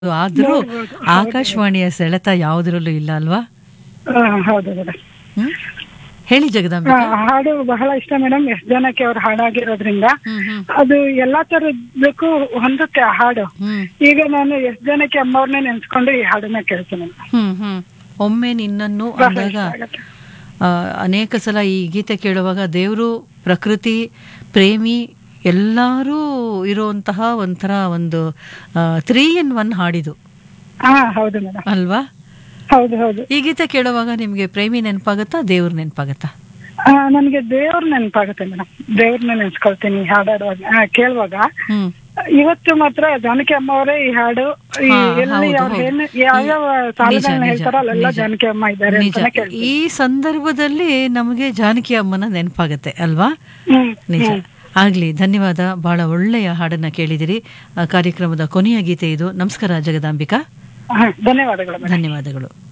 ಆದ್ರೂ ನೋಡ್ಬೋದು. ಆಕಾಶವಾಣಿಯ ಸೆಳೆತ ಯಾವುದರಲ್ಲೂ ಇಲ್ಲ ಅಲ್ವಾ ಆ, ಹೌದು ಮೇಡಮ್ ಹ್ಮ್? ಹೇಳಿ ಜಗದಾಂಬಿಕಾ ಹಾಡು ಬಹಳ ಇಷ್ಟ ಮೇಡಮ್ ಎಷ್ಟ್ ಜನಕ್ಕೆ ಅವ್ರು ಹಾಡಾಗಿರೋದ್ರಿಂದ ಹ್ಮ್ ಹ್ಮ್ ಅದು ಎಲ್ಲಾ ತರದಕ್ಕೂ ಹೊಂದುತ್ತೆ ಆ ಹಾಡು ಹ್ಮ್ ಈಗ ನಾನು ಎಷ್ಟ್ ಜನಕ್ಕೆ ಅಮ್ಮವ್ರನ್ನೇ ನೆನ್ಸ್ಕೊಂಡು ಈ ಹಾಡನ್ನ ಕೇಳ್ತೀನಿ ಹ್ಮ್ ಹ್ಮ್ ಒಮ್ಮೆ ನಿನ್ನನ್ನು ಬಹಳ ಅಂದಾಗ ಇಷ್ಟ ಆಗತ್ತೆ. ಆ, ಅನೇಕ ಸಲ ಈ ಗೀತೆ ಕೇಳುವಾಗ ದೇವರು ಪ್ರಕೃತಿ ಪ್ರೇಮಿ ಎಲ್ಲರೂ ಇರುವಂತಹ ಒಂಥರ ಒಂದು ತ್ರೀ ಇನ್ ಒನ್ ಹಾಡಿದು ಹಾ ಹೌದು ಮೇಡಮ್ ಅಲ್ವಾ ಹೌದು ಹೌದು ಈ ಗೀತೆ ಕೇಳುವಾಗ ನಿಮ್ಗೆ ಪ್ರೇಮಿ ನೆನಪಾಗತ್ತಾ ದೇವ್ರ ನೆನಪಾಗತ್ತಾ ಆ, ನನ್ಗೆ ದೇವ್ರ ನೆನಪಾಗುತ್ತೆ ಮೇಡಮ್ ದೇವ್ರನ್ನ ನೆನ್ಸ್ಕೊಳ್ತೀನಿ ಈ ಹಾಡಾಡುವಾಗ ಆ, ಕೇಳುವಾಗ ಹ್ಮ್ ಇವತ್ತು ಮಾತ್ರ ಜಾನಕಿ ಅಮ್ಮ ಅವರೇ ಈ ಹಾಡು ಈ ಹಾ, ಎಲ್ಲಿ ಹೌದು, ಅವ್ರು ಹೌದು. ಏನ್ ಯಾವ್ಯಾವ ನಿಜ, ಸಾಲುಗಳನ್ನ ನಿಜ, ಹೇಳ್ತಾರೋ ಅಲ್ಲೆಲ್ಲ ನಿಜ. ಜಾನಕಿ ಅಮ್ಮ ಇದ್ದಾರೆ ನಿಜ ಅಂತಾನೆ ಕೇಳ್ತೀನಿ ಈ ಸಂದರ್ಭದಲ್ಲಿ ನಮಗೆ ಜಾನಕಿ ಅಮ್ಮನ ನೆನಪಾಗತ್ತೆ ಅಲ್ವಾ ಹ್ಮ್ ನಿಜ ಆಗ್ಲಿ ಧನ್ಯವಾದ ಬಹಳ ಒಳ್ಳೆಯ ಹಾಡನ್ನ ಕೇಳಿದಿರಿ ಆ, ಕಾರ್ಯಕ್ರಮದ ಕೊನೆಯ ಗೀತೆ ಇದು ನಮಸ್ಕಾರ ಜಗದಾಂಬಿಕಾ ಹಾ, ಧನ್ಯವಾದಗಳು ಮೇಡಮ್ ಧನ್ಯವಾದಗಳು